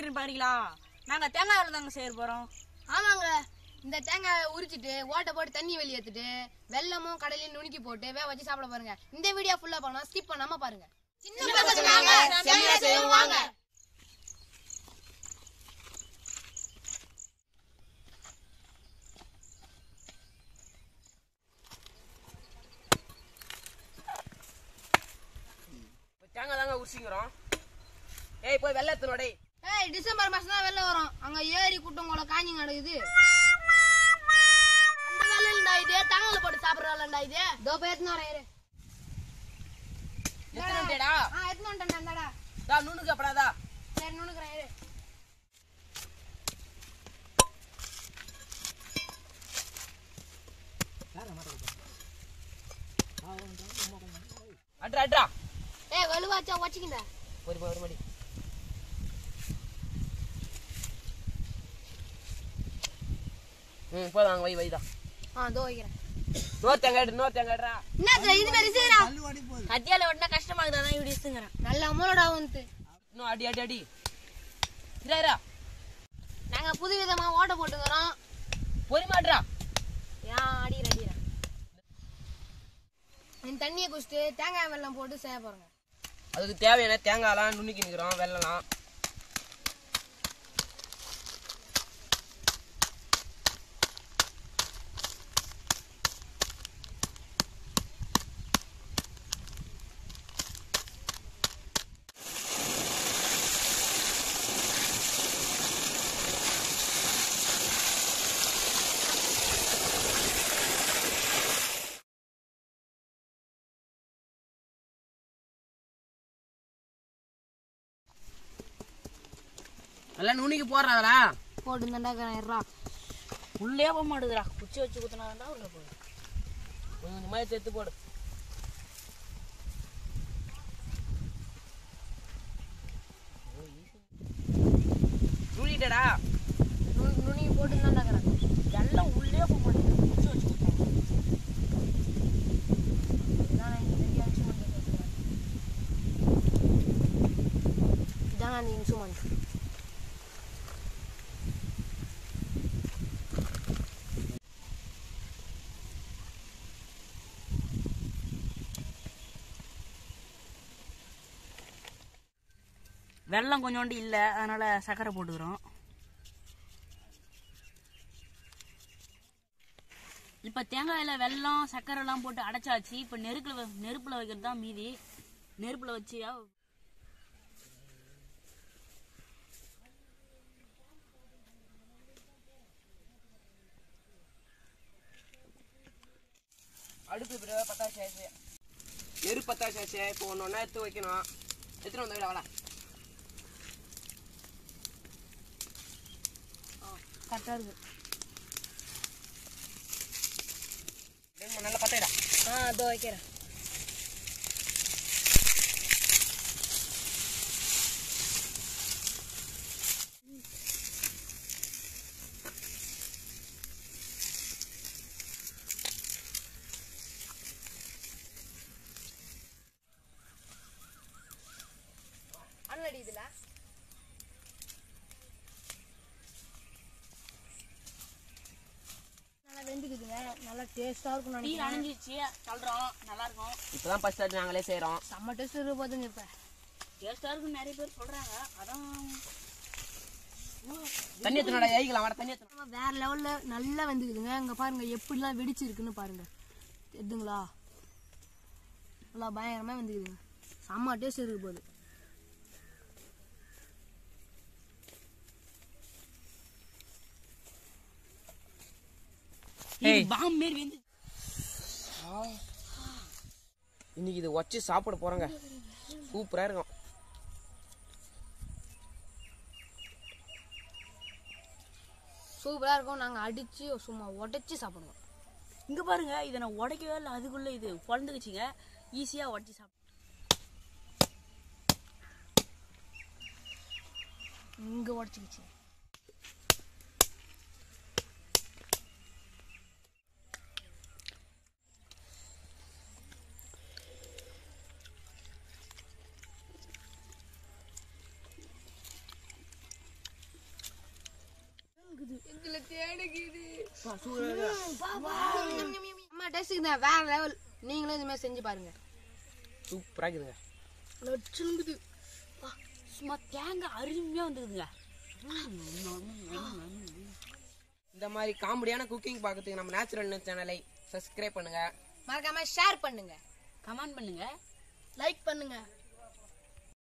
எப்படின்னு பாருங்களா நாங்க தேங்காய் வேலை தாங்க செய்ய போறோம் ஆமாங்க இந்த தேங்காயை உரிச்சிட்டு ஓட்டை போட்டு தண்ணி வெளியே ஏத்துட்டு வெல்லமும் கடலையும் நுணுக்கி போட்டு வேக வச்சு சாப்பிட பாருங்க இந்த வீடியோ ஃபுல்லா பண்ணா ஸ்கிப் பண்ணாம பாருங்க சின்ன பசங்க வாங்க, செம்மையா செய்வோம் வாங்க தேங்காய் தாங்க உரிச்சிக்கிறோம் ஏய் போய் வெள்ளை எடுத்துனு வா டேய் ஏய் டிசம்பர் மாசம் தான் வெளில வரும் அங்க ஏரி குட்டங்கோல காஞ்சி நடக்குது அந்த வேலையிலடா இது தேங்காயில போட்டு சாப்பிடுறாளடா இது இதோ போய் எடுத்துன்னு வரேன் இரு. எத்தனை வந்துட்டேடா ஆ எடுத்துன்னு வந்துட்டேன்டா இந்தாடா டா நுணுக்கு அப்படாதா சரி நுணுக்குறேன் இரு அட்ரா அட்ரா ஏய் வலுவாச்சா வச்சுக்கிண்டா ஒரு ஒரு மடி ம் போதும் வை வைதா ஆ இதோ வைக்கிறேன் நோர் தேங்காய் எடு, நோர் தேங்காய் எடுறா என்ன இது மாதிரி செய்யறா கத்தியால வெட்டினா கஷ்டமா இருக்குதான் இப்படி இசுங்கிறேன் நல்ல மூலடா வந்து இன்னும் அடி அடி அடி இரா இரா நாங்க புது விதமா ஓட்ட போட்டுக்கிறோம் பொறிமாட்ரா ஏன் அடிக்கிற அடிக்கிற இந்த தண்ணியை குடிச்சிட்டு தேங்காய் வெல்லம் போட்டு செய்ய போறோங்க அதுக்கு தேவையான தேங்காய்லாம் நுணுக்கி நிற்கிறோம் வெள்ளலாம் நல்லா நுணுக்கி போடுறாடா போட்டு தண்டாக்கிறா உள்ளே போக மாட்டேதுடா குச்சி வச்சு குத்துனாதான் உள்ள போகுது கொஞ்சம் கொஞ்சமாக சேர்த்து போடு நுழிட்டடா நுணுங்கி போட்டு தண்டாக்கிறேன் எல்லாம் உள்ளே போக மாட்டேங்குது குச்சி வச்சு குத்துறாங்க இதான் அந்த இன்சுமன் வெள்ளம் கொஞ்சோண்டு இல்ல அதனால சக்கரை போட்டுக்கிறோம் இப்ப தேங்காயில வெல்லம் சக்கரை எல்லாம் போட்டு அடைச்சாச்சு இப்ப நெருப்புல வ- நெருப்புல வைக்கிறது தான் மீதி நெருப்புல வச்சு அடுப்பு பிறகு பத்தாச்சு ஆச்சு நெரு பத்தாச்சு ஆச்சு இப்போ ஒன்று ஒன்றா எடுத்து வைக்கணும் எடுத்துட்டு வந்து விட வாடா கரெக்டா இருக்கு ரெண்டு நல்லா பத்தாயிடா ஆ இதோ வைக்கிறேன் அண்ணடி இதுல நல்லா வெந்துக்குதுங்க நல்லா டேஸ்டா இருக்கும் டீ நினைக்கிறேன் அணைஞ்சிச்சு சொல்றோம் நல்லா இருக்கும் இப்போ தான் ஃபஸ்ட் ஆச்சு நாங்களே செய்கிறோம் செம்ம டேஸ்ட் இருக்கு போதுங்க இப்ப டேஸ்டா இருக்குன்னு நிறைய பேர் சொல்றாங்க அதான் தண்ணி எத்தனோட ஏய்க்கலாம் வர தண்ணி எத்தனை ஆமா, வேற லெவல்ல நல்லா வெந்துக்குதுங்க இங்க பாருங்க எப்படிலாம் வெடிச்சிருக்குன்னு பாருங்க எதுங்களா நல்லா பயங்கரமா வெந்துக்குதுங்க செம்ம டேஸ்ட் இருக்கு போகுது ஏய். பாம் மாரி வந்து இன்னைக்கு இது வச்சு சாப்பிட போகிறோங்க சூப்பராக இருக்கும் சூப்பரா இருக்கும் நாங்க அடிச்சு சும்மா உடைச்சு சாப்பிடுவோம் இங்க பாருங்க இதை நான் உடைக்கவே இல்லை அதுக்குள்ள இது குழந்துக்குச்சிங்க ஈஸியா உடச்சி சாப்பிட்டு இங்க உடைச்சுக்கிச்சு வயித்துல தேடுக்குது அம்மா டேஸ்ட்டுக்கு தான் வேற லெவல் நீங்களும் இது மாதிரி செஞ்சு பாருங்க சூப்பரா இருக்குதுங்க நச்சுங்குது சும்மா தேங்காய் அருமையா வந்துக்குதுங்க இந்த மாதிரி காமெடியான குக்கிங் பார்க்கறதுக்கு நம்ம நேச்சுரல் சேனலை சப்ஸ்கிரைப் பண்ணுங்க மறக்காம ஷேர் பண்ணுங்க கமெண்ட் பண்ணுங்க லைக் பண்ணுங்க